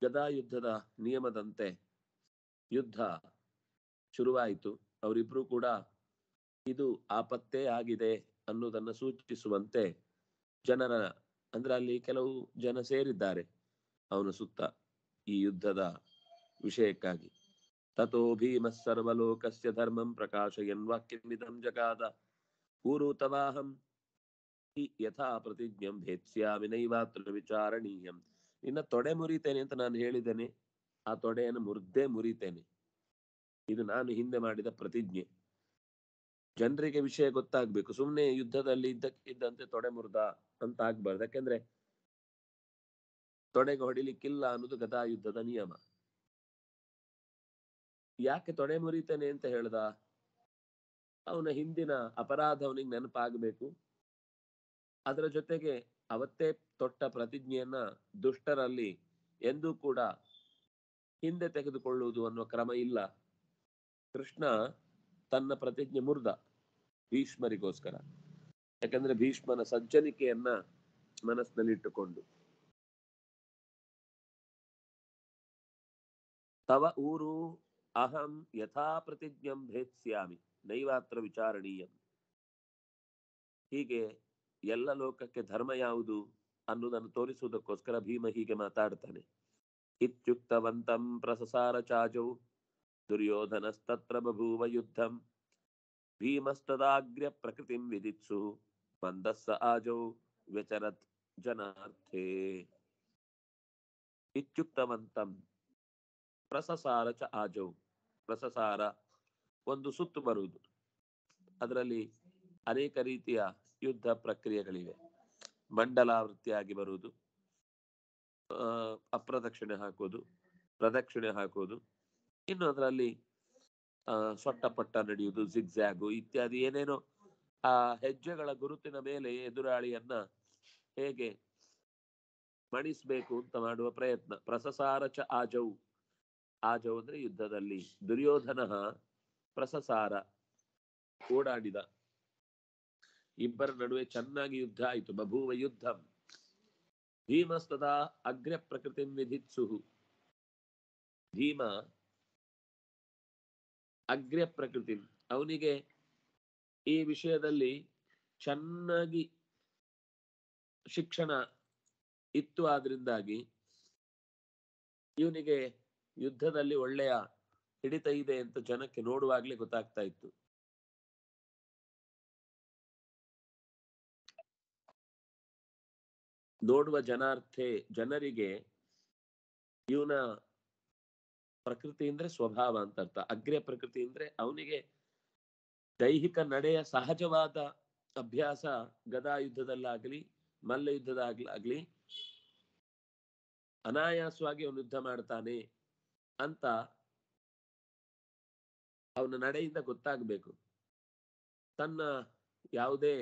ಗದಾ ಯುದ್ಧದ ನಿಯಮದಂತೆ ಯುದ್ಧ ಶುರುವಾಯಿತು ಅವರಿಬ್ರು ಕೂಡ ಇದು ಆಪತ್ತೇ ಆಗಿದೆ ಅನ್ನೋದನ್ನ ಸೂಚಿಸುವಂತೆ ಜನರ ಅಂದ್ರೆ ಅಲ್ಲಿ ಕೆಲವು ಜನ ಸೇರಿದ್ದಾರೆ ಅವನ ಸುತ್ತ ಈ ಯುದ್ಧದ ವಿಷಯಕ್ಕಾಗಿ ತಥೋ ಭೀಮ ಸರ್ವಲೋಕಸ್ಯ ಧರ್ಮಂ ಪ್ರಕಾಶಯನ್ ವಾಕ್ಯಮಿದಂ ಜಗಾದ ಊರು ತವಾಹಂ ಹಿ ಯಥಾ ಪ್ರತಿಜ್ಞಂ ಭೇತ್ಸ್ಯಾಮಿ ನೈವಾತ್ರ ವಿಚಾರಣೀಯಂ ನಿನ್ನ ತೊಡೆ ಮುರಿತೇನೆ ಅಂತ ನಾನು ಹೇಳಿದ್ದೇನೆ ಆ ತೊಡೆಯನ್ನು ಮುರಿದೇ ಮುರಿತೇನೆ ಇದು ನಾನು ಹಿಂದೆ ಮಾಡಿದ ಪ್ರತಿಜ್ಞೆ ಜನರಿಗೆ ವಿಷಯ ಗೊತ್ತಾಗ್ಬೇಕು ಸುಮ್ನೆ ಯುದ್ಧದಲ್ಲಿ ಇದ್ದಕ್ಕಿದ್ದಂತೆ ತೊಡೆ ಮುರಿದ ಅಂತ ಆಗ್ಬಾರ್ದು ಯಾಕೆಂದ್ರೆ ತೊಡೆಗೆ ಹೊಡಿಲಿಕ್ಕಿಲ್ಲ ಅನ್ನೋದು ಗದಾ ಯುದ್ಧದ ನಿಯಮ ಯಾಕೆ ತೊಡೆ ಮುರಿತೇನೆ ಅಂತ ಹೇಳ್ದ ಅವನ ಹಿಂದಿನ ಅಪರಾಧ ಅವನಿಗೆ ನೆನಪಾಗಬೇಕು ಅದರ ಜೊತೆಗೆ ಅವತ್ತೇ ತೊಟ್ಟ ಪ್ರತಿಜ್ಞೆಯನ್ನ ದುಷ್ಟರಲ್ಲಿ ಎಂದೂ ಕೂಡ ಹಿಂದೆ ತೆಗೆದುಕೊಳ್ಳುವುದು ಅನ್ನೋ ಕ್ರಮ ಇಲ್ಲ ಕೃಷ್ಣ ತನ್ನ ಪ್ರತಿಜ್ಞೆ ಮುರಿದ ಭೀಷ್ಮರಿಗೋಸ್ಕರ ಯಾಕಂದ್ರೆ ಭೀಷ್ಮನ ಸಜ್ಜನಿಕೆಯನ್ನ ಮನಸ್ಸಿನಲ್ಲಿಟ್ಟುಕೊಂಡು ತವ ಊರು ಅಹಂ ಯಥಾ ಪ್ರತಿಜ್ಞಂ ಭೇತ್ಸ್ಯಾಮಿ ನೈವಾತ್ರ ವಿಚಾರಣೀಯಂ ಹೀಗೆ ಎಲ್ಲ ಲೋಕಕ್ಕೆ ಧರ್ಮ ಯಾವುದು ಅನ್ನೋದನ್ನು ತೋರಿಸುವುದಕ್ಕೋಸ್ಕರ ಭೀಮ ಹೀಗೆ ಮಾತಾಡ್ತಾನೆ ಇತ್ಯುಕ್ತವಂತಂ ಪ್ರಸಸಾರ ಚಾಜೌ ದುರ್ಯೋಧನಸ್ತತ್ರ ಬಭೂವ ಯುದ್ಧಂ ಭೀಮಸ್ತದಾಗ್ರ್ಯ ಪ್ರಕೃತಿಂ ವಿದಿತ್ಸು ಮಂದಸ್ಸ ಆಜೌ ವ್ಯಚರತ್ ಜನಾರ್ಥೇ ಇತ್ಯುಕ್ತವಂತಂ ಪ್ರಸಸಾರ ಚ ಆಜೌ ಪ್ರಸಸಾರ ಒಂದು ಸುತ್ತು ಬರುವುದು ಅದರಲ್ಲಿ ಅನೇಕ ರೀತಿಯ ಯುದ್ಧ ಪ್ರಕ್ರಿಯೆಗಳಿವೆ ಮಂಡಲಾವೃತ್ತಿಯಾಗಿ ಬರುವುದು ಆ, ಅಪ್ರದಕ್ಷಿಣೆ ಹಾಕೋದು ಪ್ರದಕ್ಷಿಣೆ ಹಾಕೋದು ಇನ್ನು ಅದರಲ್ಲಿ ಆ ಸೊಟ್ಟ ಪಟ್ಟ ನಡೆಯುವುದು ಜಿಗ್ಜ್ಯಾಗು ಇತ್ಯಾದಿ ಏನೇನೋ ಆ ಹೆಜ್ಜೆಗಳ ಗುರುತಿನ ಮೇಲೆ ಎದುರಾಳಿಯನ್ನ ಹೇಗೆ ಮಣಿಸ್ಬೇಕು ಅಂತ ಮಾಡುವ ಪ್ರಯತ್ನ ಪ್ರಸಸಾರ ಚ ಆಜೌ ಆಜೌ ಅಂದ್ರೆ ಯುದ್ಧದಲ್ಲಿ ದುರ್ಯೋಧನ ಪ್ರಸಸಾರ ಓಡಾಡಿದ ಇಬ್ಬರ ನಡುವೆ ಚೆನ್ನಾಗಿ ಯುದ್ಧ ಆಯಿತು ಬಭೂವ ಯುದ್ಧ ಭೀಮಸ್ತದಾ ಅಗ್ರ ಪ್ರಕೃತಿ ವಿಧಿತ್ಸುಹು ಭೀಮ ಅಗ್ರ ಪ್ರಕೃತಿ ಅವನಿಗೆ ಈ ವಿಷಯದಲ್ಲಿ ಚೆನ್ನಾಗಿ ಶಿಕ್ಷಣ ಇತ್ತು ಆದ್ರಿಂದಾಗಿ ಇವನಿಗೆ ಯುದ್ಧದಲ್ಲಿ ಒಳ್ಳೆಯ ಹಿಡಿತ ಇದೆ ಅಂತ ಜನಕ್ಕೆ ನೋಡುವಾಗ್ಲೇ ಗೊತ್ತಾಗ್ತಾ ಇತ್ತು ನೋಡುವ ಜನಾರ್ಥೆ ಜನರಿಗೆ ಇವನ ಪ್ರಕೃತಿ ಅಂದ್ರೆ ಸ್ವಭಾವ ಅಂತ ಅರ್ಥ ಅಗ್ರ್ಯ ಪ್ರಕೃತಿ ಅಂದ್ರೆ ಅವನಿಗೆ ದೈಹಿಕ ನಡೆಯ ಸಹಜವಾದ ಅಭ್ಯಾಸ ಗದಾ ಯುದ್ಧದಲ್ಲಾಗ್ಲಿ ಮಲ್ಲ ಯುದ್ಧದಾಗ್ಲಾಗ್ಲಿ ಅನಾಯಾಸವಾಗಿ ಅವನು ಯುದ್ಧ ಮಾಡ್ತಾನೆ ಅಂತ ಅವನ ನಡೆಯಿಂದ ಗೊತ್ತಾಗಬೇಕು ತನ್ನ ಯಾವುದೇ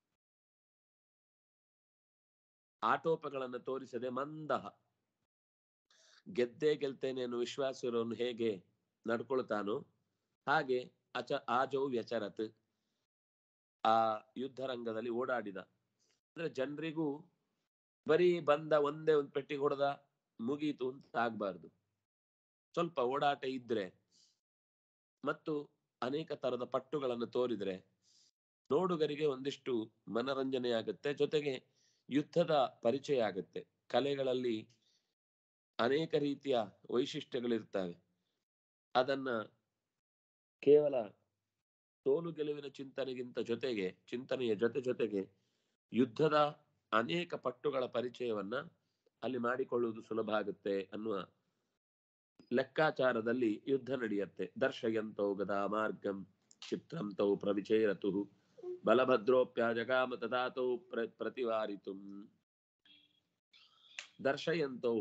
ಆಟೋಪಗಳನ್ನು ತೋರಿಸದೆ ಮಂದಹ ಗೆದ್ದೇ ಗೆಲ್ತೇನೆ ಅನ್ನೋ ವಿಶ್ವಾಸ ಇರೋನು ಹೇಗೆ ನಡ್ಕೊಳ್ತಾನೋ ಹಾಗೆ ಅಚ ಆಜೌ ವ್ಯಚರತ್ ಆ ಯುದ್ಧ ರಂಗದಲ್ಲಿ ಓಡಾಡಿದ ಅಂದ್ರೆ ಜನರಿಗೂ ಬರೀ ಬಂದ ಒಂದೇ ಒಂದು ಪೆಟ್ಟಿಗೆ ಹೊಡೆದ ಮುಗೀತು ಅಂತ ಆಗ್ಬಾರ್ದು ಸ್ವಲ್ಪ ಓಡಾಟ ಇದ್ರೆ ಮತ್ತು ಅನೇಕ ತರದ ಪಟ್ಟುಗಳನ್ನು ತೋರಿದ್ರೆ ನೋಡುಗರಿಗೆ ಒಂದಿಷ್ಟು ಮನರಂಜನೆ ಆಗುತ್ತೆ ಜೊತೆಗೆ ಯುದ್ಧದ ಪರಿಚಯ ಆಗುತ್ತೆ ಕಲೆಗಳಲ್ಲಿ ಅನೇಕ ರೀತಿಯ ವೈಶಿಷ್ಟ್ಯಗಳಿರ್ತವೆ ಅದನ್ನ ಕೇವಲ ಸೋಲು ಗೆಲುವಿನ ಚಿಂತನೆಗಿಂತ ಜೊತೆಗೆ ಚಿಂತನೆಯ ಜೊತೆ ಜೊತೆಗೆ ಯುದ್ಧದ ಅನೇಕ ಪಟ್ಟುಗಳ ಪರಿಚಯವನ್ನ ಅಲ್ಲಿ ಮಾಡಿಕೊಳ್ಳುವುದು ಸುಲಭ ಆಗುತ್ತೆ ಅನ್ನುವ ಲೆಕ್ಕಾಚಾರದಲ್ಲಿ ಯುದ್ಧ ನಡೆಯುತ್ತೆ ದರ್ಶಯಂತೌ ಗದಾ ಮಾರ್ಗಂ ಚಿತ್ರಂ ತೌ ಪ್ರವಿಚೇರತು ಬಲಭದ್ರೋಪ್ಯ ಜಗಾಮ ತದಾತೌ ಪ್ರ ಪ್ರತಿವಾರಿತು ದರ್ಶಯಂತೌ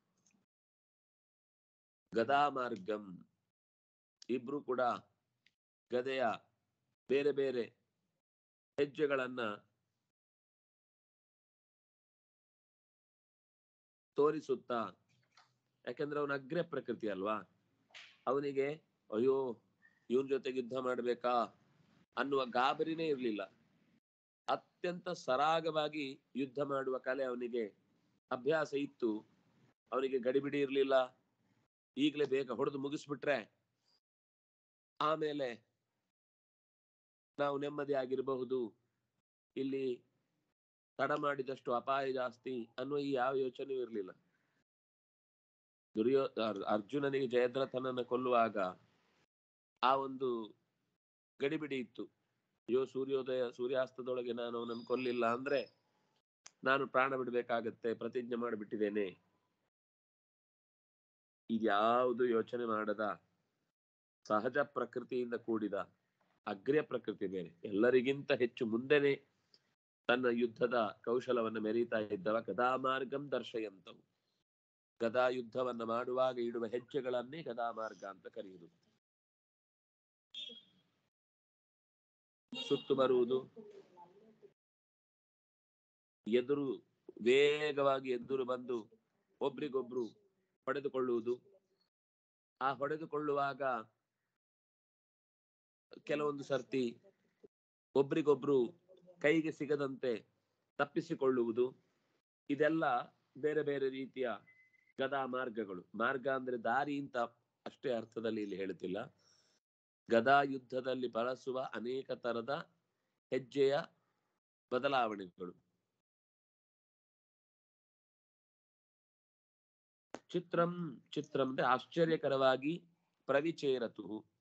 ಗದಾ ಮಾರ್ಗಂ ಇಬ್ರು ಕೂಡ ಗದೆಯ ಬೇರೆ ಬೇರೆ ಹೆಜ್ಜೆಗಳನ್ನ ತೋರಿಸುತ್ತಾ ಯಾಕಂದ್ರೆ ಅವನ ಅಗ್ರ ಪ್ರಕೃತಿ ಅಲ್ವಾ ಅವನಿಗೆ ಅಯ್ಯೋ ಇವನ್ ಜೊತೆಗೆ ಯುದ್ಧ ಮಾಡ್ಬೇಕಾ ಅನ್ನುವ ಗಾಬರಿನೇ ಇರಲಿಲ್ಲ ಅತ್ಯಂತ ಸರಾಗವಾಗಿ ಯುದ್ಧ ಮಾಡುವ ಕಲೆ ಅವನಿಗೆ ಅಭ್ಯಾಸ ಇತ್ತು ಅವನಿಗೆ ಗಡಿಬಿಡಿ ಇರ್ಲಿಲ್ಲ ಈಗಲೇ ಬೇಗ ಹೊಡೆದು ಮುಗಿಸ್ಬಿಟ್ರೆ ಆಮೇಲೆ ನಾವು ನೆಮ್ಮದಿ ಆಗಿರಬಹುದು ಇಲ್ಲಿ ತಡ ಮಾಡಿದಷ್ಟು ಅಪಾಯ ಜಾಸ್ತಿ ಅನ್ನುವ ಈ ಯಾವ ಯೋಚನೆಯೂ ಇರಲಿಲ್ಲ ದುರ್ಯೋ ಅರ್- ಅರ್ಜುನನಿಗೆ ಜಯದ್ರಥನನ್ನ ಕೊಲ್ಲುವಾಗ ಆ ಒಂದು ಗಡಿಬಿಡಿ ಇತ್ತು ಅಯ್ಯೋ ಸೂರ್ಯೋದಯ ಸೂರ್ಯಾಸ್ತದೊಳಗೆ ನಾನು ಅವನನ್ನು ಕೊಲ್ಲಿಲ್ಲ ಅಂದ್ರೆ ನಾನು ಪ್ರಾಣ ಬಿಡಬೇಕಾಗತ್ತೆ ಪ್ರತಿಜ್ಞೆ ಮಾಡಿಬಿಟ್ಟಿದ್ದೇನೆ ಇದ್ಯಾವುದು ಯೋಚನೆ ಮಾಡದ ಸಹಜ ಪ್ರಕೃತಿಯಿಂದ ಕೂಡಿದ ಅಗ್ರ್ಯ ಪ್ರಕೃತಿ ಬೇರೆ ಎಲ್ಲರಿಗಿಂತ ಹೆಚ್ಚು ಮುಂದೆನೆ ತನ್ನ ಯುದ್ಧದ ಕೌಶಲವನ್ನು ಮೆರೀತಾ ಇದ್ದವ ಗದಾಮಾರ್ಗಂ ದರ್ಶಯಂತವು ಗದಾ ಯುದ್ಧವನ್ನ ಮಾಡುವಾಗ ಇಡುವ ಹೆಜ್ಜೆಗಳನ್ನೇ ಗದಾಮಾರ್ಗ ಅಂತ ಕರೆಯುವುದು ಸುತ್ತು ಬರುವುದು ಎದುರು ವೇಗವಾಗಿ ಎದುರು ಬಂದು ಒಬ್ರಿಗೊಬ್ರು ಹೊಡೆದುಕೊಳ್ಳುವುದು ಆ ಹೊಡೆದುಕೊಳ್ಳುವಾಗ ಕೆಲವೊಂದು ಸರ್ತಿ ಒಬ್ರಿಗೊಬ್ರು ಕೈಗೆ ಸಿಗದಂತೆ ತಪ್ಪಿಸಿಕೊಳ್ಳುವುದು ಇದೆಲ್ಲ ಬೇರೆ ಬೇರೆ ರೀತಿಯ ಗದಾ ಮಾರ್ಗಗಳು ಮಾರ್ಗ ಅಂದ್ರೆ ದಾರಿ ಅಂತ ಅಷ್ಟೇ ಅರ್ಥದಲ್ಲಿ ಇಲ್ಲಿ ಹೇಳುತ್ತಿಲ್ಲ ಗದಾ ಯುದ್ಧದಲ್ಲಿ ಬಳಸುವ ಅನೇಕ ತರದ ಹೆಜ್ಜೆಯ ಬದಲಾವಣೆಗಳು ಚಿತ್ರಂ ಚಿತ್ರಂ ಅಂದ್ರೆ ಆಶ್ಚರ್ಯಕರವಾಗಿ ಪ್ರವಿಚೇರತು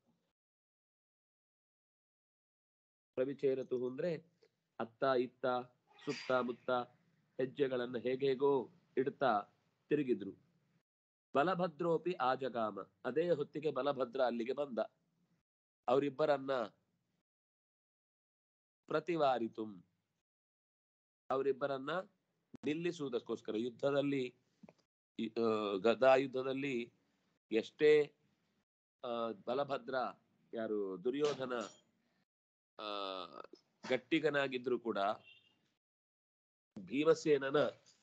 ಪ್ರವಿಚೇರತು ಅಂದ್ರೆ ಅತ್ತ ಇತ್ತ ಸುತ್ತ ಮುತ್ತ ಹೆಜ್ಜೆಗಳನ್ನ ಹೇಗೇಗೋ ಇಡ್ತಾ ತಿರುಗಿದ್ರು ಬಲಭದ್ರೋಪಿ ಆಜಗಾಮ ಅದೇ ಹೊತ್ತಿಗೆ ಬಲಭದ್ರ ಅಲ್ಲಿಗೆ ಬಂದ ಅವರಿಬ್ಬರನ್ನ ಪ್ರತಿವಾರಿತು ಅವರಿಬ್ಬರನ್ನ ನಿಲ್ಲಿಸುವುದಕ್ಕೋಸ್ಕರ ಯುದ್ಧದಲ್ಲಿ ಈ, ಆ, ಗದಾ ಯುದ್ಧದಲ್ಲಿ ಎಷ್ಟೇ ಆ, ಬಲಭದ್ರ ಯಾರು ದುರ್ಯೋಧನ ಆ ಗಟ್ಟಿಗನಾಗಿದ್ರು ಕೂಡ ಭೀಮಸೇನನ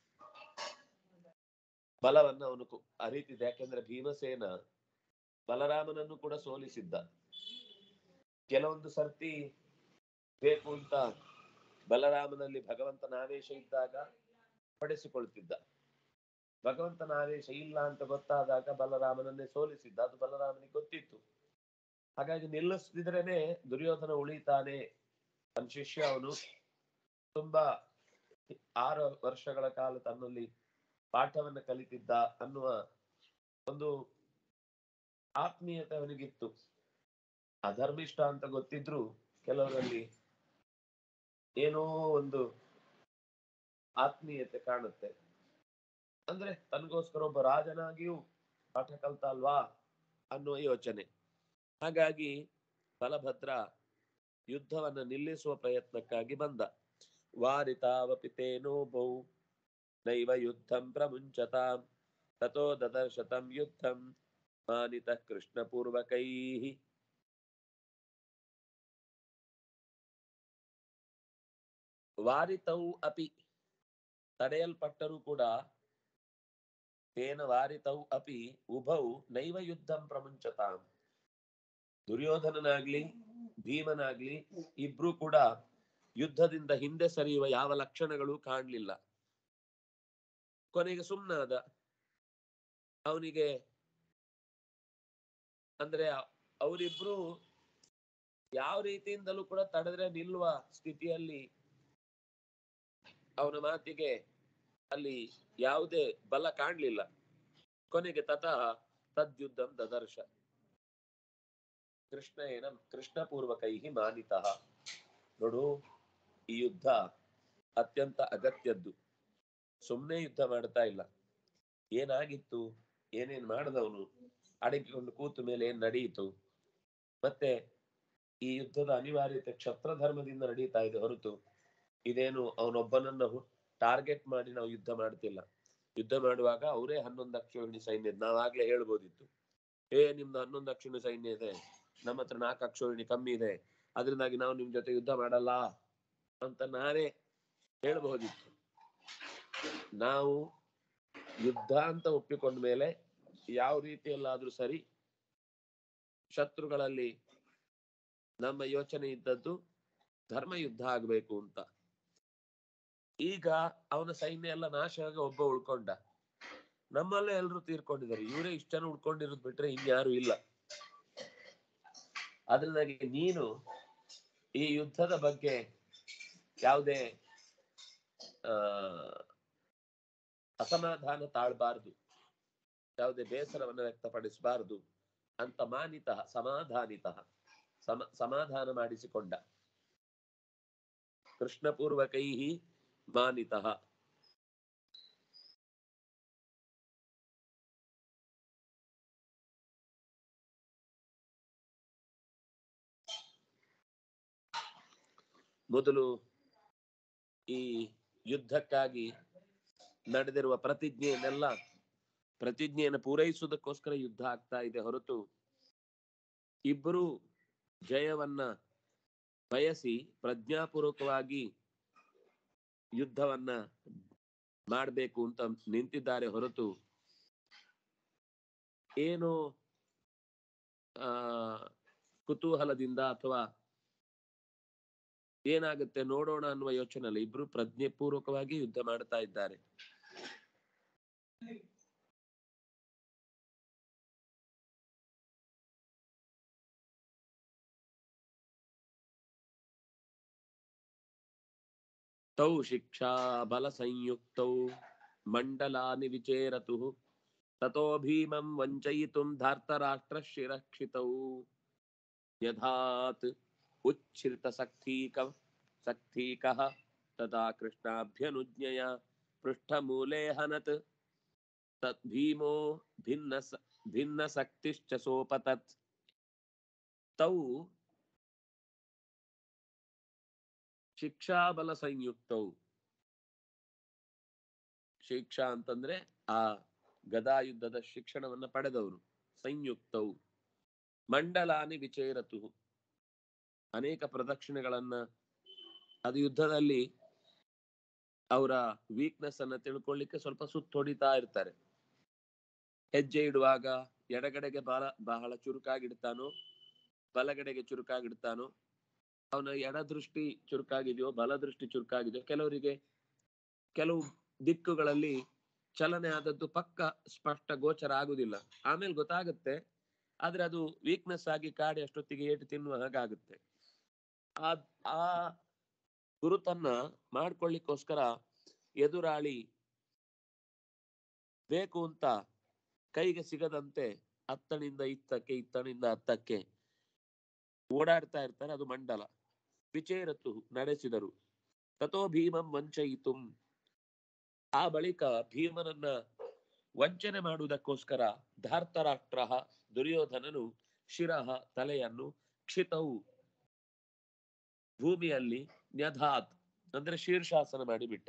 ಬಲವನ್ನ ಅವನು ಕು- ಅರಿತಿದ್ದ ಯಾಕೆಂದ್ರೆ ಭೀಮಸೇನ ಬಲರಾಮನನ್ನು ಕೂಡ ಸೋಲಿಸಿದ್ದ ಕೆಲವೊಂದು ಸರ್ತಿ ಬೇಕು ಅಂತ ಬಲರಾಮನಲ್ಲಿ ಭಗವಂತನ ಆವೇಶ ಇದ್ದಾಗ ಪಡಿಸಿಕೊಳ್ತಿದ್ದ ಭಗವಂತನ ಆವೇಶ ಇಲ್ಲ ಅಂತ ಗೊತ್ತಾದಾಗ ಬಲರಾಮನನ್ನೇ ಸೋಲಿಸಿದ್ದ ಅದು ಬಲರಾಮನಿಗೆ ಗೊತ್ತಿತ್ತು ಹಾಗಾಗಿ ನಿಲ್ಲಿಸದಿದ್ರೇನೆ ದುರ್ಯೋಧನ ಉಳಿತಾನೆ ತನ್ನ ಶಿಷ್ಯ ಅವನು ತುಂಬಾ ಆರು ವರ್ಷಗಳ ಕಾಲ ತನ್ನಲ್ಲಿ ಪಾಠವನ್ನ ಕಲಿತಿದ್ದ ಅನ್ನುವ ಒಂದು ಆತ್ಮೀಯತೆ ಅವನಿಗಿತ್ತು ಅಧರ್ಮಿಷ್ಠ ಅಂತ ಗೊತ್ತಿದ್ರು ಕೆಲವರಲ್ಲಿ ಏನೋ ಒಂದು ಆತ್ಮೀಯತೆ ಕಾಣುತ್ತೆ ಅಂದ್ರೆ ತನಗೋಸ್ಕರ ಒಬ್ಬ ರಾಜನಾಗಿಯೂ ಪಾಠ ಕಲ್ತ ಅಲ್ವಾ ಅನ್ನುವ ಯೋಚನೆ ಹಾಗಾಗಿ ಬಲಭದ್ರ ಯುದ್ಧವನ್ನ ನಿಲ್ಲಿಸುವ ಪ್ರಯತ್ನಕ್ಕಾಗಿ ಬಂದ ವಾರಿತಾವಪಿ ತೇನೋಭೌ ನೈವ ಯುದ್ಧಂ ಪ್ರಮುಂಚತಾಂ ತಥೋ ದದರ್ಶತಂ ಯುದ್ಧಂ ಮಾನಿತಃ ಕೃಷ್ಣಪೂರ್ವಕೈಃ ವಾರಿತೌ ಅಪಿ ತಡೆಯಲ್ಪಟ್ಟರೂ ಕೂಡ ತೇನ ವಾರಿತೌ ಅಪಿ ಉಭೌ ನೈವ ಯುದ್ಧಂ ಪ್ರಮುಂಚತಾಂ ದುರ್ಯೋಧನನಾಗ್ಲಿ ಭೀಮನಾಗ್ಲಿ ಇಬ್ರು ಕೂಡ ಯುದ್ಧದಿಂದ ಹಿಂದೆ ಸರಿಯುವ ಯಾವ ಲಕ್ಷಣಗಳು ಕಾಣಲಿಲ್ಲ ಕೊನೆಗೆ ಸುಮ್ಮನಾದ ಅವನಿಗೆ ಅಂದ್ರೆ ಅವರಿಬ್ರು ಯಾವ ರೀತಿಯಿಂದಲೂ ಕೂಡ ತಡೆದ್ರೆ ನಿಲ್ಲುವ ಸ್ಥಿತಿಯಲ್ಲಿ ಅವನ ಮಾತಿಗೆ ಅಲ್ಲಿ ಯಾವುದೇ ಬಲ ಕಾಣ್ಲಿಲ್ಲ ಕೊನೆಗೆ ತತಃ ತದ್ಯುದ್ಧಂ ದದರ್ಶ ಕೃಷ್ಣ ಏನ ಕೃಷ್ಣ ಪೂರ್ವಕೈ ಮಾನಿತಃ ನೋಡು ಈ ಯುದ್ಧ ಅತ್ಯಂತ ಅಗತ್ಯದ್ದು ಸುಮ್ಮನೆ ಯುದ್ಧ ಮಾಡ್ತಾ ಇಲ್ಲ ಏನಾಗಿತ್ತು ಏನೇನ್ ಮಾಡದವನು ಅಡಗಿಕೊಂಡು ಕೂತ ಮೇಲೆ ಏನ್ ನಡೆಯಿತು ಮತ್ತೆ ಈ ಯುದ್ಧದ ಅನಿವಾರ್ಯತೆ ಕ್ಷತ್ರ ಧರ್ಮದಿಂದ ನಡೀತಾ ಇದೆ ಹೊರತು ಇದೇನು ಅವನೊಬ್ಬನನ್ನ ಟಾರ್ಗೆಟ್ ಮಾಡಿ ನಾವು ಯುದ್ಧ ಮಾಡ್ತಿಲ್ಲ ಯುದ್ಧ ಮಾಡುವಾಗ ಅವರೇ ಹನ್ನೊಂದು ಅಕ್ಷೋಹಿಣಿ ಸೈನ್ಯ ನಾವಾಗ್ಲೇ ಹೇಳ್ಬೋದಿತ್ತು ಏ ನಿಮ್ದು ಹನ್ನೊಂದು ಅಕ್ಷೋಹಿಣಿ ಸೈನ್ಯ ಇದೆ ನಮ್ಮ ಹತ್ರ ನಾಲ್ಕು ಅಕ್ಷೋಹಿಣಿ ಕಮ್ಮಿ ಇದೆ ಅದರಿಂದಾಗಿ ನಾವು ನಿಮ್ ಜೊತೆ ಯುದ್ಧ ಮಾಡಲ್ಲ ಅಂತ ನಾನೇ ಹೇಳ್ಬಹುದಿತ್ತು ನಾವು ಯುದ್ಧ ಅಂತ ಒಪ್ಪಿಕೊಂಡ ಮೇಲೆ ಯಾವ ರೀತಿಯಲ್ಲಾದ್ರೂ ಸರಿ ಶತ್ರುಗಳಲ್ಲಿ ನಮ್ಮ ಯೋಚನೆ ಇದ್ದದ್ದು ಧರ್ಮ ಯುದ್ಧ ಆಗ್ಬೇಕು ಅಂತ ಈಗ ಅವನ ಸೈನ್ಯ ಎಲ್ಲ ನಾಶ ಆಗಿ ಒಬ್ಬ ಉಳ್ಕೊಂಡ ನಮ್ಮಲ್ಲೇ ಎಲ್ಲರೂ ತೀರ್ಕೊಂಡಿದ್ದಾರೆ ಇವರೇ ಇಷ್ಟ ಜನ ಉಳ್ಕೊಂಡಿರೋದು ಬಿಟ್ರೆ ಇನ್ಯಾರು ಇಲ್ಲ ಅದರಿಂದಾಗಿ ನೀನು ಈ ಯುದ್ಧದ ಬಗ್ಗೆ ಯಾವುದೇ ಆ ಅಸಮಾಧಾನ ತಾಳ್ಬಾರ್ದು ಯಾವುದೇ ಬೇಸರವನ್ನು ವ್ಯಕ್ತಪಡಿಸಬಾರದು ಅಂತ ಮಾನಿತ ಸಮಾಧಾನಿತ ಸಮ ಸಮಾಧಾನ ಮಾಡಿಸಿಕೊಂಡ ಕೃಷ್ಣಪೂರ್ವಕೈ ಮಾನಿತ ಮೊದಲು ಈ ಯುದ್ಧಕ್ಕಾಗಿ ನಡೆದಿರುವ ಪ್ರತಿಜ್ಞೆಯನ್ನೆಲ್ಲ ಪ್ರತಿಜ್ಞೆಯನ್ನು ಪೂರೈಸುವುದಕ್ಕೋಸ್ಕರ ಯುದ್ಧ ಆಗ್ತಾ ಇದೆ ಹೊರತು ಇಬ್ಬರು ಜಯವನ್ನ ಬಯಸಿ ಪ್ರಜ್ಞಾಪೂರ್ವಕವಾಗಿ ಯುದ್ಧವನ್ನ ಮಾಡಬೇಕು ಅಂತ ನಿಂತಿದ್ದಾರೆ ಹೊರತು ಏನು ಆ ಕುತೂಹಲದಿಂದ ಅಥವಾ ಏನಾಗುತ್ತೆ ನೋಡೋಣ ಅನ್ನುವ ಯೋಚನೆ ಅಲ್ಲ ಇಬ್ರು ಪ್ರಜ್ಞೆ ಪೂರ್ವಕವಾಗಿ ಯುದ್ಧ ಮಾಡ್ತಾ ಇದ್ದಾರೆ ತೌ ಶಿಕ್ಷಾ ಬಲ ಸಂಯುಕ್ತೌ ಮಂಡಲಾನಿ ವಿಚೇರತು ತಥೋ ಭೀಮಂ ವಂಚಯಿತುಂ ಧಾರ್ತರಾಷ್ಟ್ರ ಶಿರಕ್ಷಿತೌ ಯಥಾತ್ ಉಚ್ಛ್ರಿತ ಸಕ್ತೀಕ ಸಕ್ತೀಕಃ ತದಾ ಕೃಷ್ಣಾಭ್ಯನುಜ್ಞಯ ಪೃಷ್ಠಮೂಲೆ ಹನತ್ ತತ್ ಭೀಮೋ ಭಿನ್ನ ಸ- ಭಿನ್ನ ಸಕ್ತಿಶ್ಚ ಸೋಪತತ್ ತೌ ಶಿಕ್ಷಾಬಲ ಸಂಯುಕ್ತವು ಶಿಕ್ಷಾ ಅಂತಂದ್ರೆ ಆ ಗದಾ ಯುದ್ಧದ ಶಿಕ್ಷಣವನ್ನ ಪಡೆದವರು ಸಂಯುಕ್ತವು ಮಂಡಲಾನಿ ವಿಚೇರತು ಅನೇಕ ಪ್ರದಕ್ಷಿಣೆಗಳನ್ನ ಅದು ಯುದ್ಧದಲ್ಲಿ ಅವರ ವೀಕ್ನೆಸ್ ಅನ್ನ ತಿಳ್ಕೊಳ್ಳಿಕ್ಕೆ ಸ್ವಲ್ಪ ಸುತ್ತ ಹೊಡಿತಾ ಇರ್ತಾರೆ ಹೆಜ್ಜೆ ಇಡುವಾಗ ಎಡಗಡೆಗೆ ಬಹಳ ಬಹಳ ಚುರುಕಾಗಿಡ್ತಾನೋ ಬಲಗಡೆಗೆ ಚುರುಕಾಗಿಡ್ತಾನೋ ಅವನ ಎಡದೃಷ್ಟಿ ಚುರುಕಾಗಿದೆಯೋ ಬಲದೃಷ್ಟಿ ಚುರುಕಾಗಿದೆಯೋ ಕೆಲವರಿಗೆ ಕೆಲವು ದಿಕ್ಕುಗಳಲ್ಲಿ ಚಲನೆ ಆದದ್ದು ಪಕ್ಕ ಸ್ಪಷ್ಟ ಗೋಚರ ಆಗುದಿಲ್ಲ ಆಮೇಲೆ ಗೊತ್ತಾಗುತ್ತೆ ಆದ್ರೆ ಅದು ವೀಕ್ನೆಸ್ ಆಗಿ ಕಾಡಿ ಅಷ್ಟೊತ್ತಿಗೆ ಏಟು ತಿನ್ನುವ ಹಾಗಾಗುತ್ತೆ ಆ ಆ ಗುರುತನ್ನ ಮಾಡ್ಕೊಳ್ಳಿಕ್ಕೋಸ್ಕರ ಎದುರಾಳಿ ಬೇಕು ಅಂತ ಕೈಗೆ ಸಿಗದಂತೆ ಅತ್ತನಿಂದ ಇತ್ತಕ್ಕೆ ಇತ್ತನಿಂದ ಅತ್ತಕ್ಕೆ ಓಡಾಡ್ತಾ ಇರ್ತಾರೆ ಅದು ಮಂಡಲ ವಿಚೇರತು ನಡೆಸಿದರು ತಥೋ ಭೀಮಂ ವಂಚಯಿತು ಆ ಬಳಿಕ ಭೀಮನನ್ನ ವಂಚನೆ ಮಾಡುವುದಕ್ಕೋಸ್ಕರ ಧಾರ್ತರಾಷ್ಟ್ರ ದುರ್ಯೋಧನನು ಶಿರಹ ತಲೆಯನ್ನು ಕ್ಷಿತವು ಭೂಮಿಯಲ್ಲಿ ನ್ಯಧಾತ್ ಅಂದ್ರೆ ಶೀರ್ಷಾಸನ ಮಾಡಿಬಿಟ್ಟ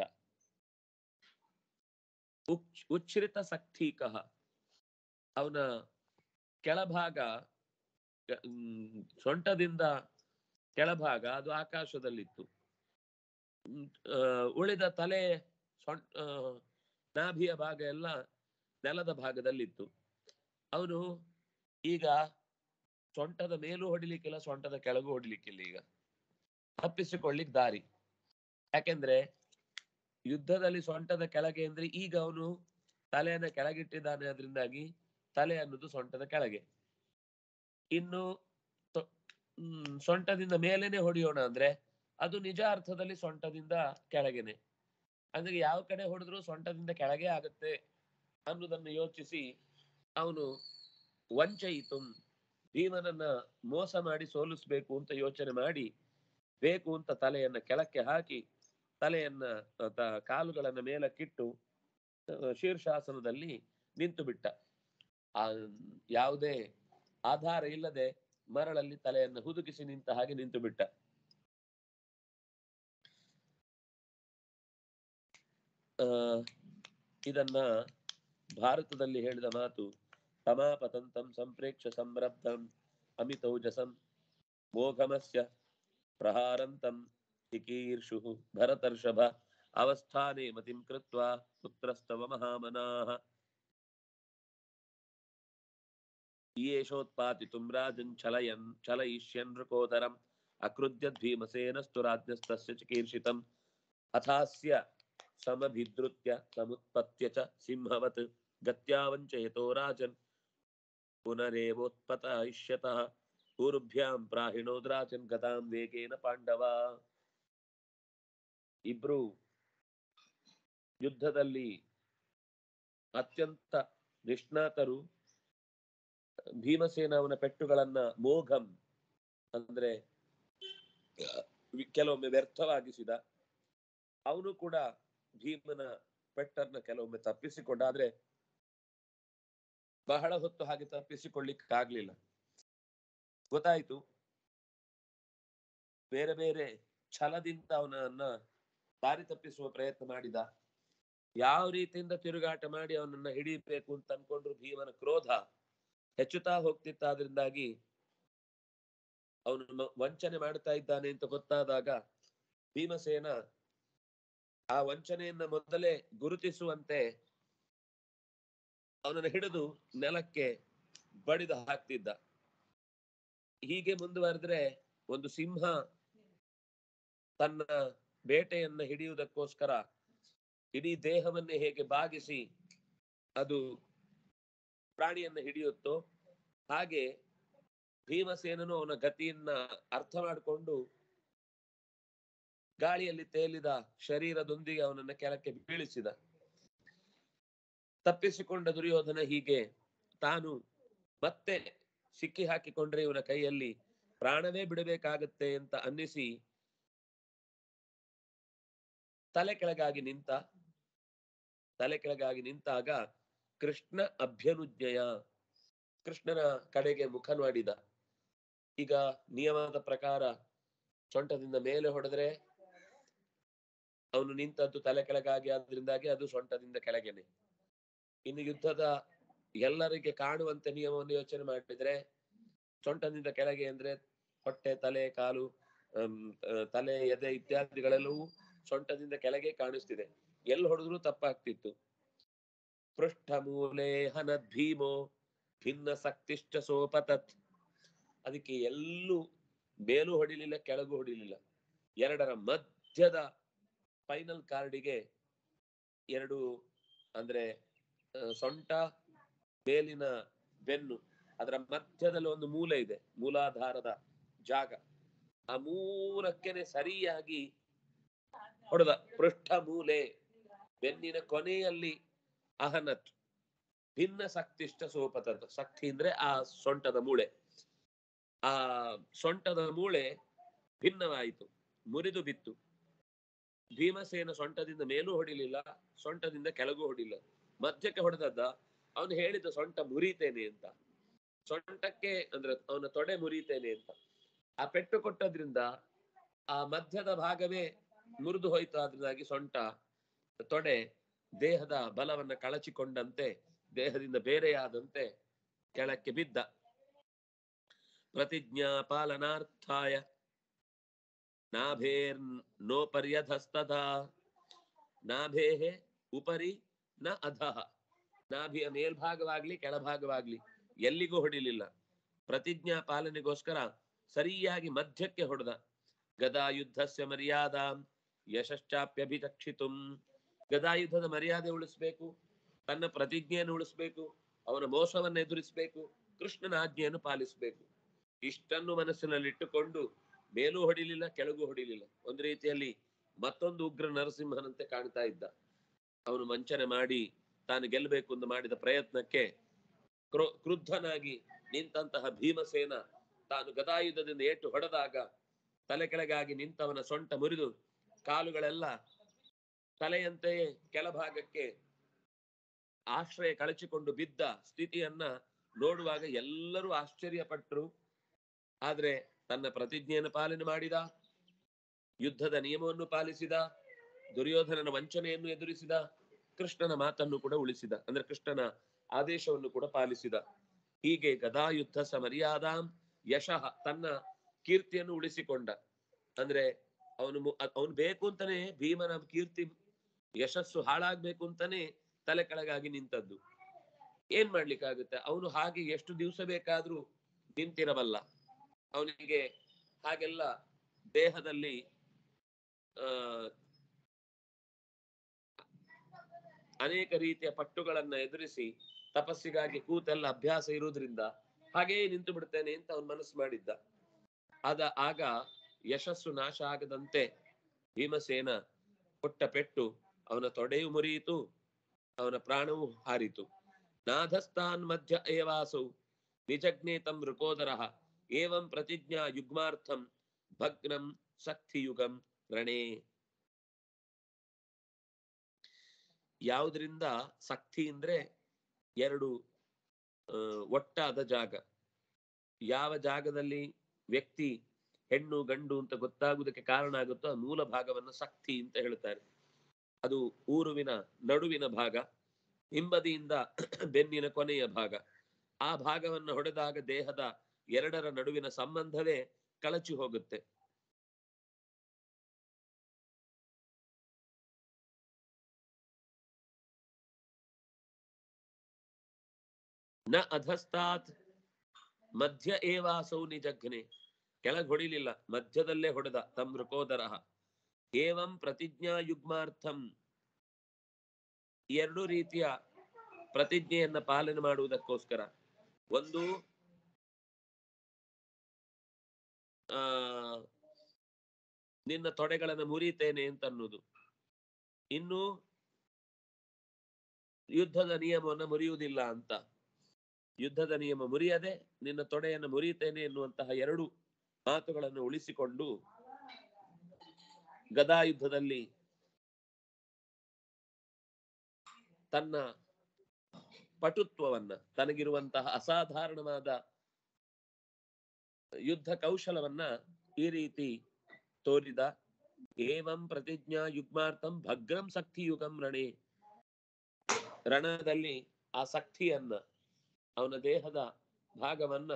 ಉಚ್- ಉಚ್ಛ್ರಿತ ಸಕ್ತೀಕಃ ಅವನ ಕೆಳಭಾಗ ಹ್ಮ್, ಸೊಂಟದಿಂದ ಕೆಳಭಾಗ ಅದು ಆಕಾಶದಲ್ಲಿತ್ತು ಹ್ಮ್, ಆ, ಉಳಿದ ತಲೆ ಸೊಂ ಆ, ನಾಭಿಯ ಭಾಗ ಎಲ್ಲ ನೆಲದ ಭಾಗದಲ್ಲಿತ್ತು ಅವನು ಈಗ ಸೊಂಟದ ಮೇಲೂ ಹೊಡಿಲಿಕ್ಕಿಲ್ಲ ಸೊಂಟದ ಕೆಳಗೂ ಹೊಡಿಲಿಕ್ಕಿಲ್ಲ ಈಗ ತಪ್ಪಿಸಿಕೊಳ್ಳಿಕ್ ದಾರಿ ಯಾಕೆಂದ್ರೆ ಯುದ್ಧದಲ್ಲಿ ಸೊಂಟದ ಕೆಳಗೆ ಅಂದ್ರೆ ಈಗ ಅವನು ತಲೆಯನ್ನ ಕೆಳಗಿಟ್ಟಿದ್ದಾನೆ ಅದರಿಂದಾಗಿ ತಲೆ ಅನ್ನೋದು ಸೊಂಟದ ಕೆಳಗೆ ಇನ್ನು ತೊ- ಹ್ಮ್, ಸೊಂಟದಿಂದ ಮೇಲೇನೆ ಹೊಡೆಯೋಣ ಅಂದ್ರೆ ಅದು ನಿಜ ಅರ್ಥದಲ್ಲಿ ಸೊಂಟದಿಂದ ಕೆಳಗೆನೆ ಅಂದ್ರೆ ಯಾವ ಕಡೆ ಹೊಡೆದ್ರು ಸೊಂಟದಿಂದ ಕೆಳಗೆ ಆಗುತ್ತೆ ಅನ್ನೋದನ್ನು ಯೋಚಿಸಿ ಅವನು ವಂಚಯಿತು ಭೀಮನನ್ನ ಮೋಸ ಮಾಡಿ ಸೋಲಿಸ್ಬೇಕು ಅಂತ ಯೋಚನೆ ಮಾಡಿ ಬೇಕು ಅಂತ ತಲೆಯನ್ನ ಕೆಳಕ್ಕೆ ಹಾಕಿ ತಲೆಯನ್ನ ಅ, ತ- ಕಾಲುಗಳನ್ನ ಮೇಲಕ್ಕಿಟ್ಟು ಅ, ಶೀರ್ಷಾಸನದಲ್ಲಿ ನಿಂತು ಬಿಟ್ಟ ಆ ಯಾವುದೇ ಆಧಾರ ಇಲ್ಲದೆ ಮರಳಲ್ಲಿ ತಲೆಯನ್ನು ಹುದುಗಿಸಿ ನಿಂತ ಹಾಗೆ ನಿಂತು ಬಿಟ್ಟ ಆ ಇದನ್ನ ಭಾರತದಲ್ಲಿ ಹೇಳಿದ ಮಾತು ತಮಾಪತಂತಂ ಸಂಪ್ರೇಕ್ಷ ಸಂರಬ್ಧಂ ಅಮಿತೌಜಸಂ ಮೋಘಮಸ್ಯ ಪ್ರಹಾರಂತಂ ಚಿಕೀರ್ಷು ಭರತರ್ಷಭ ಅವಸ್ಥಾನೆ ಮತಿಂ ಕೃತ್ವಾ ಪುತ್ರಸ್ತವ ಮಹಾಮನಾಃ ಯೇಷೋತ್ಪಾತಿತುಂ ರಾಜನ್ ಚಲಯನ್ ಚಲಯಿಷ್ಯನ್ ನೃಕೋದರಂ ಅಕೃದ್ಯದ್ ಭೀಮಸೇನಸ್ತು ರಾಜ್ಞಸ್ತಸ್ಯ ಚಿಕೀರ್ಷಿತಂ ಅಥಾಸ್ಯ ಸಮಭಿದ್ರುತ್ಯ ಸಮುತ್ಪತ್ಯ ಚ ಸಿಂಹವತ್ ಗತ್ಯಾವಂಚಯತೋ ರಾಜನ್ ಪುನರೇವೋತ್ಪತ ಇಷ್ಯತಃ ಪೂರ್ಭ್ಯಾಂ ಪ್ರಾಹಿಣೋದ್ರಾಜನ್ ಗತಾಂ ವೇಗೇನ ಪಾಂಡವ ಇಬ್ರು ಯುದ್ಧದಲ್ಲಿ ಅತ್ಯಂತ ನಿಷ್ಣಾತರು ಭೀಮಸೇನ ಅವನ ಪೆಟ್ಟುಗಳನ್ನ ಮೋಘಂ ಅಂದ್ರೆ ವಿ- ಕೆಲವೊಮ್ಮೆ ವ್ಯರ್ಥವಾಗಿಸಿದ ಅವನು ಕೂಡ ಭೀಮನ ಪೆಟ್ಟನ್ನ ಕೆಲವೊಮ್ಮೆ ತಪ್ಪಿಸಿಕೊಂಡ ಆದ್ರೆ ಬಹಳ ಹೊತ್ತು ಹಾಗೆ ತಪ್ಪಿಸಿಕೊಳ್ಳಿಕ್ಕಾಗ್ಲಿಲ್ಲ ಗೊತ್ತಾಯ್ತು ಬೇರೆ ಬೇರೆ ಛಲದಿಂದ ಅವನನ್ನ ದಾರಿ ತಪ್ಪಿಸುವ ಪ್ರಯತ್ನ ಮಾಡಿದ ಯಾವ ರೀತಿಯಿಂದ ತಿರುಗಾಟ ಮಾಡಿ ಅವನನ್ನ ಹಿಡಿಬೇಕು ಅಂತ ಅನ್ಕೊಂಡ್ರು ಭೀಮನ ಕ್ರೋಧ ಹೆಚ್ಚುತ್ತಾ ಹೋಗ್ತಿತ್ತಾದ್ರಿಂದಾಗಿ ಅವನು ಮ- ವಂಚನೆ ಮಾಡ್ತಾ ಇದ್ದಾನೆ ಅಂತ ಗೊತ್ತಾದಾಗ ಭೀಮಸೇನ ಆ ವಂಚನೆಯನ್ನ ಮೊದಲೇ ಗುರುತಿಸುವಂತೆ ಅವನನ್ನು ಹಿಡಿದು ನೆಲಕ್ಕೆ ಬಡಿದು ಹಾಕ್ತಿದ್ದ ಹೀಗೆ ಮುಂದುವರೆದ್ರೆ ಒಂದು ಸಿಂಹ ತನ್ನ ಬೇಟೆಯನ್ನ ಹಿಡಿಯುವುದಕ್ಕೋಸ್ಕರ ಇಡೀ ದೇಹವನ್ನೇ ಹೇಗೆ ಬಾಗಿಸಿ ಅದು ಪ್ರಾಣಿಯನ್ನ ಹಿಡಿಯುತ್ತೋ ಹಾಗೆ ಭೀಮಸೇನನು ಅವನ ಗತಿಯನ್ನ ಅರ್ಥ ಮಾಡಿಕೊಂಡು ಗಾಳಿಯಲ್ಲಿ ತೇಲಿದ ಶರೀರದೊಂದಿಗೆ ಅವನನ್ನ ಕೆಳಕ್ಕೆ ಬೀಳಿಸಿದ ತಪ್ಪಿಸಿಕೊಂಡ ದುರ್ಯೋಧನ ಹೀಗೆ ತಾನು ಮತ್ತೆ ಸಿಕ್ಕಿ ಹಾಕಿಕೊಂಡ್ರೆ ಇವನ ಕೈಯಲ್ಲಿ ಪ್ರಾಣವೇ ಬಿಡಬೇಕಾಗತ್ತೆ ಅಂತ ಅನ್ನಿಸಿ ತಲೆ ಕೆಳಗಾಗಿ ನಿಂತ ತಲೆ ಕೆಳಗಾಗಿ ನಿಂತಾಗ ಕೃಷ್ಣ ಅಭ್ಯನುಜ್ಞೆಯ ಕೃಷ್ಣನ ಕಡೆಗೆ ಮುಖ ಮಾಡಿದ ಈಗ ನಿಯಮದ ಪ್ರಕಾರ ಸೊಂಟದಿಂದ ಮೇಲೆ ಹೊಡೆದ್ರೆ ಅವನು ನಿಂತದ್ದು ತಲೆ ಕೆಳಗಾಗಿ ಆದ್ರಿಂದಾಗಿ ಅದು ಸೊಂಟದಿಂದ ಕೆಳಗೆನೆ ಇನ್ನು ಯುದ್ಧದ ಎಲ್ಲರಿಗೆ ಕಾಣುವಂತೆ ನಿಯಮವನ್ನು ಯೋಚನೆ ಮಾಡಿದ್ರೆ ಸೊಂಟದಿಂದ ಕೆಳಗೆ ಅಂದ್ರೆ ಹೊಟ್ಟೆ ತಲೆ ಕಾಲು ಅಮ್, ಆ, ತಲೆ ಎದೆ ಇತ್ಯಾದಿಗಳೆಲ್ಲವೂ ಸೊಂಟದಿಂದ ಕೆಳಗೆ ಕಾಣಿಸ್ತಿದೆ ಎಲ್ಲಿ ಹೊಡೆದ್ರು ತಪ್ಪಾಗ್ತಿತ್ತು ಪೃಷ್ಠ ಮೂಲೆ ಹನದ್ ಭೀಮೋ ಭಿನ್ನ ಶಕ್ತಿಶ್ಚ ಸೋಪತತ್ ಅದಕ್ಕೆ ಎಲ್ಲೂ ಮೇಲೂ ಹೊಡಿಲಿಲ್ಲ ಕೆಳಗೂ ಹೊಡಿಲಿಲ್ಲ ಎರಡರ ಮಧ್ಯದ ಫೈನಲ್ ಕಾರ್ಡಿಗೆ ಎರಡು ಅಂದ್ರೆ ಆ, ಸೊಂಟ ಮೇಲಿನ ಬೆನ್ನು ಅದರ ಮಧ್ಯದಲ್ಲಿ ಒಂದು ಮೂಲೆ ಇದೆ ಮೂಲಾಧಾರದ ಜಾಗ ಆ ಮೂಲಕ್ಕೆನೆ ಸರಿಯಾಗಿ ಹೊಡೆದ ಪೃಷ್ಠ ಮೂಲೆ ಬೆನ್ನಿನ ಕೊನೆಯಲ್ಲಿ ಅಹನತ್ ಭಿನ್ನ ಶಕ್ತಿಷ್ಟ ಸೋಪತದ ಶಕ್ತಿ ಅಂದ್ರೆ ಆ ಸೊಂಟದ ಮೂಳೆ ಆ ಸೊಂಟದ ಮೂಳೆ ಭಿನ್ನವಾಯಿತು ಮುರಿದು ಬಿತ್ತು ಭೀಮಸೇನ ಸೊಂಟದಿಂದ ಮೇಲೂ ಹೊಡಿಲಿಲ್ಲ ಸೊಂಟದಿಂದ ಕೆಳಗೂ ಹೊಡಿಲ್ಲ ಮಧ್ಯಕ್ಕೆ ಹೊಡೆದದ್ದ ಅವನು ಹೇಳಿದ ಸೊಂಟ ಮುರಿತೇನೆ ಅಂತ ಸೊಂಟಕ್ಕೆ ಅಂದ್ರೆ ಅವನ ತೊಡೆ ಮುರಿತೇನೆ ಅಂತ ಆ ಪೆಟ್ಟು ಕೊಟ್ಟದ್ರಿಂದ ಆ ಮಧ್ಯದ ಭಾಗವೇ ಮುರಿದು ಹೋಯ್ತು ಅದರಿಂದಾಗಿ ಸೊಂಟ ತೊಡೆ ದೇಹದ ಬಲವನ್ನ ಕಳಚಿಕೊಂಡಂತೆ ದೇಹದಿಂದ ಬೇರೆಯಾದಂತೆ ಕೆಳಕ್ಕೆ ಬಿದ್ದ ಪ್ರತಿಜ್ಞಾ ಪಾಲನಾರ್ಥಾಯ ನಾಭೇರ್ ನೋ ಪರ್ಯಧಸ್ತದ ನಾಭೇಹೆ ಉಪರಿ ನ ಅಧಃ ನಾಭಿಯ ಮೇಲ್ಭಾಗವಾಗ್ಲಿ ಕೆಳಭಾಗವಾಗ್ಲಿ ಎಲ್ಲಿಗೂ ಹೊಡಿಲಿಲ್ಲ ಪ್ರತಿಜ್ಞಾ ಪಾಲನೆಗೋಸ್ಕರ ಸರಿಯಾಗಿ ಮಧ್ಯಕ್ಕೆ ಹೊಡೆದ ಗದಾಯುದ್ಧಸ್ಯ ಮರ್ಯಾದಾಂ ಯಶಶ್ಚಾಪ್ಯಭಿರಕ್ಷಿತುಂ ಗದಾಯುದ್ಧದ ಮರ್ಯಾದೆ ಉಳಿಸ್ಬೇಕು ತನ್ನ ಪ್ರತಿಜ್ಞೆಯನ್ನು ಉಳಿಸ್ಬೇಕು ಅವನ ಮೋಸವನ್ನು ಎದುರಿಸಬೇಕು ಕೃಷ್ಣನ ಆಜ್ಞೆಯನ್ನು ಪಾಲಿಸಬೇಕು ಇಷ್ಟನ್ನು ಮನಸ್ಸಿನಲ್ಲಿಟ್ಟುಕೊಂಡು ಮೇಲೂ ಹೊಡಿಲಿಲ್ಲ ಕೆಳಗೂ ಹೊಡಿಲಿಲ್ಲ ಒಂದು ರೀತಿಯಲ್ಲಿ ಮತ್ತೊಂದು ಉಗ್ರ ನರಸಿಂಹನಂತೆ ಕಾಣ್ತಾ ಇದ್ದ ಅವನು ವಂಚನೆ ಮಾಡಿ ತಾನು ಗೆಲ್ಲಬೇಕು ಎಂದು ಮಾಡಿದ ಪ್ರಯತ್ನಕ್ಕೆ ಕ್ರೋ ಕ್ರುದ್ಧನಾಗಿ ನಿಂತಹ ಭೀಮಸೇನ ತಾನು ಗದಾಯುಧದಿಂದ ಏಟು ಹೊಡೆದಾಗ ತಲೆ ಕೆಳಗಾಗಿ ನಿಂತವನ ಸೊಂಟ ಮುರಿದು ಕಾಲುಗಳೆಲ್ಲ ತಲೆಯಂತೆಯೇ ಕೆಳಭಾಗಕ್ಕೆ ಆಶ್ರಯ ಕಳಚಿಕೊಂಡು ಬಿದ್ದ ಸ್ಥಿತಿಯನ್ನ ನೋಡುವಾಗ ಎಲ್ಲರೂ ಆಶ್ಚರ್ಯಪಟ್ಟರು ಆದ್ರೆ ತನ್ನ ಪ್ರತಿಜ್ಞೆಯನ್ನು ಪಾಲನೆ ಮಾಡಿದ ಯುದ್ಧದ ನಿಯಮವನ್ನು ಪಾಲಿಸಿದ ದುರ್ಯೋಧನನ ವಂಚನೆಯನ್ನು ಎದುರಿಸಿದ ಕೃಷ್ಣನ ಮಾತನ್ನು ಕೂಡ ಉಳಿಸಿದ ಅಂದ್ರೆ ಕೃಷ್ಣನ ಆದೇಶವನ್ನು ಕೂಡ ಪಾಲಿಸಿದ ಹೀಗೆ ಗದಾಯುದ್ಧ ಸಮರ್ಯಾದಾಂ ಯಶಃ ತನ್ನ ಕೀರ್ತಿಯನ್ನು ಉಳಿಸಿಕೊಂಡ ಅಂದ್ರೆ ಅವನು ಮು- ಅ- ಅವನು ಬೇಕು ಅಂತಾನೆ ಭೀಮನ ಕೀರ್ತಿ ಯಶಸ್ಸು ಹಾಳಾಗ್ಬೇಕು ಅಂತಾನೆ ತಲೆ ಕೆಳಗಾಗಿ ನಿಂತದ್ದು ಏನ್ ಮಾಡ್ಲಿಕ್ಕಾಗುತ್ತೆ ಅವನು ಹಾಗೆ ಎಷ್ಟು ದಿವಸ ಬೇಕಾದ್ರೂ ನಿಂತಿರಬಲ್ಲ ಅವನಿಗೆ ಹಾಗೆಲ್ಲ ದೇಹದಲ್ಲಿ ಆ ಅನೇಕ ರೀತಿಯ ಪಟ್ಟುಗಳನ್ನ ಎದುರಿಸಿ ತಪಸ್ಸಿಗಾಗಿ ಕೂತೆಲ್ಲ ಅಭ್ಯಾಸ ಇರುವುದರಿಂದ ಹಾಗೆಯೇ ನಿಂತು ಬಿಡ್ತೇನೆ ಅಂತ ಅವನು ಮನಸ್ಸು ಮಾಡಿದ್ದ ಅದ ಆಗ ಯಶಸ್ಸು ನಾಶ ಆಗದಂತೆ ಭೀಮಸೇನ ಕೊಟ್ಟ ಪೆಟ್ಟು ಅವನ ತೊಡೆಯು ಮುರಿಯಿತು ಅವನ ಪ್ರಾಣವು ಹಾರಿತು ನಾಧಸ್ತಾನ್ ಮಧ್ಯ ಏವಾಸೌ ನಿಜಜ್ಞೇತಂ ಋಕೋದರಃ ಏವಂ ಪ್ರತಿಜ್ಞಾ ಯುಗ್ಮಾರ್ಥಂ ಭಗ್ನಂ ಶಕ್ತಿಯುಗಂ ರಣೇ ಯಾವುದರಿಂದ ಶಕ್ತಿ ಅಂದ್ರೆ ಎರಡು ಆ, ಒಟ್ಟಾದ ಜಾಗ ಯಾವ ಜಾಗದಲ್ಲಿ ವ್ಯಕ್ತಿ ಹೆಣ್ಣು ಗಂಡು ಅಂತ ಗೊತ್ತಾಗುವುದಕ್ಕೆ ಕಾರಣ ಆಗುತ್ತೋ ಆ ಮೂಲ ಭಾಗವನ್ನು ಶಕ್ತಿ ಅಂತ ಹೇಳ್ತಾರೆ ಅದು ಊರುವಿನ ನಡುವಿನ ಭಾಗ ಹಿಂಬದಿಯಿಂದ ಬೆನ್ನಿನ ಕೊನೆಯ ಭಾಗ ಆ ಭಾಗವನ್ನು ಹೊಡೆದಾಗ ದೇಹದ ಎರಡರ ನಡುವಿನ ಸಂಬಂಧವೇ ಕಳಚಿ ಹೋಗುತ್ತೆ ನ ಅಧಸ್ತಾತ್ ಮಧ್ಯ ಏವಾಸೌ ನಿಜಘ್ನೆ ಕೆಳಗೆ ಹೊಡಿಲಿಲ್ಲ ಮಧ್ಯದಲ್ಲೇ ಹೊಡೆದ ತಮ್ ಋಕೋದರ ಏವಂ ಪ್ರತಿಜ್ಞಾ ಯುಗ್ಮಾರ್ಥಂ ಎರಡು ರೀತಿಯ ಪ್ರತಿಜ್ಞೆಯನ್ನ ಪಾಲನೆ ಮಾಡುವುದಕ್ಕೋಸ್ಕರ ಒಂದು ಆ ನಿನ್ನ ತೊಡೆಗಳನ್ನು ಮುರಿತೇನೆ ಅಂತ ಅನ್ನೋದು ಇನ್ನು ಯುದ್ಧದ ನಿಯಮವನ್ನು ಮುರಿಯುವುದಿಲ್ಲ ಅಂತ ಯುದ್ಧದ ನಿಯಮ ಮುರಿಯದೆ ನಿನ್ನ ತೊಡೆಯನ್ನು ಮುರಿಯುತ್ತೇನೆ ಎನ್ನುವಂತಹ ಎರಡು ಮಾತುಗಳನ್ನು ಉಳಿಸಿಕೊಂಡು ಗದಾ ಯುದ್ಧದಲ್ಲಿ ತನ್ನ ಪಟುತ್ವವನ್ನ ತನಗಿರುವಂತಹ ಅಸಾಧಾರಣವಾದ ಯುದ್ಧ ಕೌಶಲವನ್ನ ಈ ರೀತಿ ತೋರಿದ ಏವಂ ಪ್ರತಿಜ್ಞಾ ಯುಗ್ಮಾರ್ಥಂ ಭಗ್ರಂ ಶಕ್ತಿ ಯುಗಂ ರಣೆ ರಣದಲ್ಲಿ ಆ ಶಕ್ತಿಯನ್ನ ಅವನ ದೇಹದ ಭಾಗವನ್ನ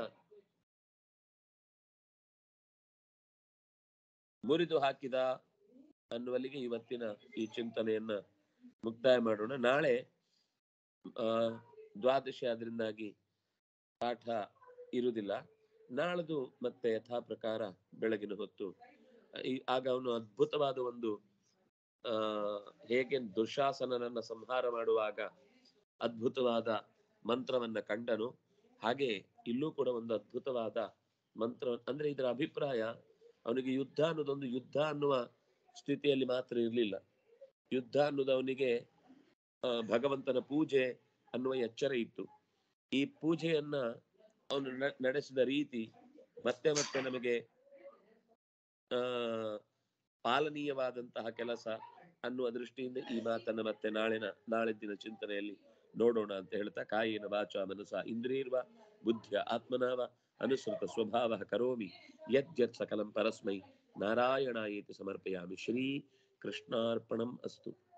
ಮುರಿದು ಹಾಕಿದ ಅನ್ನುವಲ್ಲಿಗೆ ಇವತ್ತಿನ ಈ ಚಿಂತನೆಯನ್ನ ಮುಕ್ತಾಯ ಮಾಡೋಣ ನಾಳೆ ಆ ದ್ವಾದಶಿ ಆದ್ರಿಂದಾಗಿ ಪಾಠ ಇರುವುದಿಲ್ಲ ನಾಳದು ಮತ್ತೆ ಯಥಾ ಪ್ರಕಾರ ಬೆಳಗಿನ ಹೊತ್ತು ಈ- ಆಗ ಅವನು ಅದ್ಭುತವಾದ ಒಂದು ಆ ಹೇಗೆ ದುಶಾಸನನನ್ನ ಸಂಹಾರ ಮಾಡುವಾಗ ಅದ್ಭುತವಾದ ಮಂತ್ರವನ್ನ ಕಂಡನು ಹಾಗೆ ಇಲ್ಲೂ ಕೂಡ ಒಂದು ಅದ್ಭುತವಾದ ಮಂತ್ರ ಅಂದ್ರೆ ಇದರ ಅಭಿಪ್ರಾಯ ಅವನಿಗೆ ಯುದ್ಧ ಅನ್ನೋದೊಂದು ಯುದ್ಧ ಅನ್ನುವ ಸ್ಥಿತಿಯಲ್ಲಿ ಮಾತ್ರ ಇರಲಿಲ್ಲ ಯುದ್ಧ ಅನ್ನೋದು ಅವನಿಗೆ ಆ, ಭಗವಂತನ ಪೂಜೆ ಅನ್ನುವ ಎಚ್ಚರ ಇತ್ತು ಈ ಪೂಜೆಯನ್ನ ಅವನು ನ- ನಡೆಸಿದ ರೀತಿ ಮತ್ತೆ ಮತ್ತೆ ನಮಗೆ ಆ ಪಾಲನೀಯವಾದಂತಹ ಕೆಲಸ ಅನ್ನುವ ದೃಷ್ಟಿಯಿಂದ ಈ ಮಾತನ್ನ ಮತ್ತೆ ನಾಳಿನ ನಾಳಿದ್ದಿನ ಚಿಂತನೆಯಲ್ಲಿ ನೋಡೋಣ ಅಂತ ಹೇಳ್ತಾ ಕಾಯಿನ ವಾಚ ಮನಸ ಇಂದ್ರಿಯರ್ವ ಬುದ್ಧಿಯ ಆತ್ಮನಾವ ಅನುಸೃತ ಸ್ವಭಾವ ಕರೋಮಿ ಯದ್ಯತ್ ಸಕಲಂ ಪರಸ್ಮೈ ನಾರಾಯಣಾಯೇತಿ ಸಮರ್ಪಯಾಮಿ ಶ್ರೀ ಕೃಷ್ಣಾರ್ಪಣಂ ಅಸ್ತು